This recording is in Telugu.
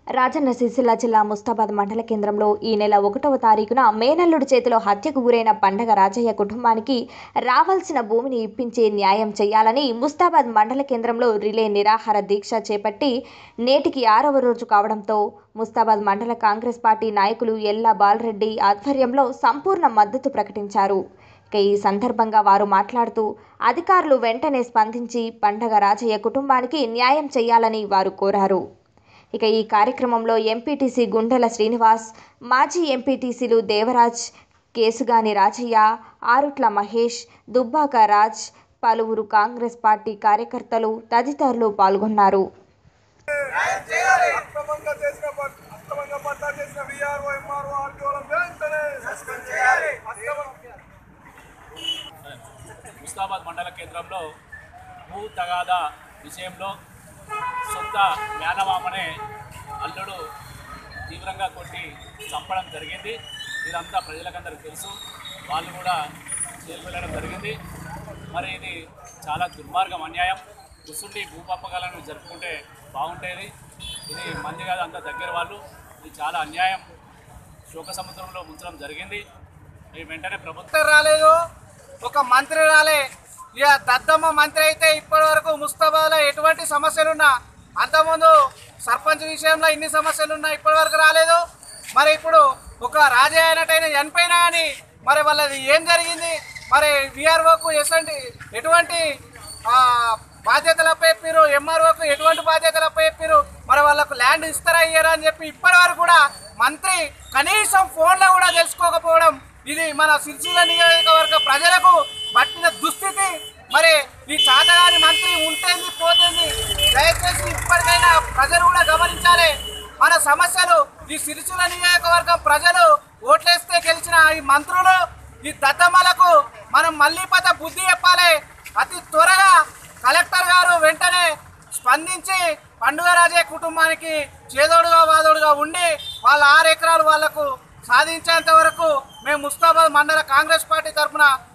రాజన్న సిరిసిల్ల జిల్లా ముస్తాబాద్ మండల కేంద్రంలో ఈ నెల ఒకటవ తారీఖున మేనల్లుడి చేతిలో హత్యకు గురైన పండగ రాజయ్య కుటుంబానికి రావాల్సిన భూమిని ఇప్పించే న్యాయం చేయాలని ముస్తాబాద్ మండల కేంద్రంలో రిలే నిరాహార దీక్ష చేపట్టి నేటికి ఆరవ రోజు కావడంతో ముస్తాబాద్ మండల కాంగ్రెస్ పార్టీ నాయకులు ఎల్లా బాలరెడ్డి ఆధ్వర్యంలో సంపూర్ణ మద్దతు ప్రకటించారు ఇక ఈ సందర్భంగా వారు మాట్లాడుతూ అధికారులు వెంటనే స్పందించి పండగ రాజయ్య కుటుంబానికి న్యాయం చేయాలని వారు కోరారు ఇక ఈ కార్యక్రమంలో ఎంపీటీసీ గుండెల శ్రీనివాస్ మాజీ ఎంపీటీసీలు దేవరాజ్ కేసుగాని రాజయ్య ఆరుట్ల మహేష్ దుబ్బాక రాజ్ పలువురు కాంగ్రెస్ పార్టీ కార్యకర్తలు తదితరులు పాల్గొన్నారు అక్రమంగా చేసిన పట్- అక్రమంగా పట్టా చేసిన విఆర్ఓ ఎంఆర్ఓ ఆర్టీఓలను వెంటనే సస్పెండ్ చేయాలి అక్రమ- ముస్తాబాద్ మండల కేంద్రంలో భూ తగాదా విషయంలో సొంత మేనమామనే అల్లుడు తీవ్రంగా కొట్టి చంపడం జరిగింది ఇదంతా ప్రజలకందరికీ తెలుసు వాళ్ళు కూడా జైలు వెళ్ళడం జరిగింది మరి ఇది చాలా దుర్మార్గం అన్యాయం కుసుండి భూ పంపకాలను జరుపుకుంటే బాగుండేది ఇది మంది కాదు అంత దగ్గర వాళ్ళు ఇది చాలా అన్యాయం శోక సముద్రంలో ముంచడం జరిగింది ఈ వెంటనే ప్రభుత్వం కలెక్టర్ రాలేదు ఒక మంత్రి రాలే ఇక దద్దమ్మ మంత్రి అయితే ఇప్పటి వరకు ముస్తాబాద్లో ఎటువంటి సమస్యలున్నా అంతకుముందు సర్పంచ్ విషయంలో ఇన్ని సమస్యలున్నా ఇప్పటి వరకు రాలేదు మరి ఇప్పుడు ఒక రాజే అయినట్టయినా చనిపోయినా అని మరి వాళ్ళది ఏం జరిగింది మరి విఆర్ఓకు ఎటువంటి ఎటువంటి ఆ, బాధ్యతలు అప్పచెప్పారు ఎంఆర్ఓకు ఎటువంటి బాధ్యతలు అప్పచెప్పారు మరి వాళ్ళకు ల్యాండ్ ఇస్తారా ఇయ్యరా అని చెప్పి ఇప్పటి వరకు కూడా మంత్రి కనీసం ఫోన్లో కూడా తెలుసుకోకపోవడం ఇది మన సిరిసిల్ల నియోజకవర్గ ప్రజలకు పట్టిన దుస్థితి మరి ఈ చాతగాని మంత్రి ఉంటేంది పోతేంది దయచేసి ఇప్పటికైనా ప్రజలు కూడా గమనించాలి మన సమస్యలు ఈ సిరిసిల్ల నియోజకవర్గం ప్రజలు ఓట్లేస్తే గెలిచిన ఈ మంత్రులు ఈ దద్దమ్మలకు మనం మళ్ళీ పత బుద్ధి చెప్పాలి అతి త్వరగా కలెక్టర్ గారు వెంటనే స్పందించి పండుగ రాజే కుటుంబానికి చేదోడుగా వాదోడుగా ఉండి వాళ్ళ ఆరు ఎకరాలు వాళ్లకు సాధించేంత వరకు మేము ముస్తాబాద్ మండల కాంగ్రెస్ పార్టీ తరఫున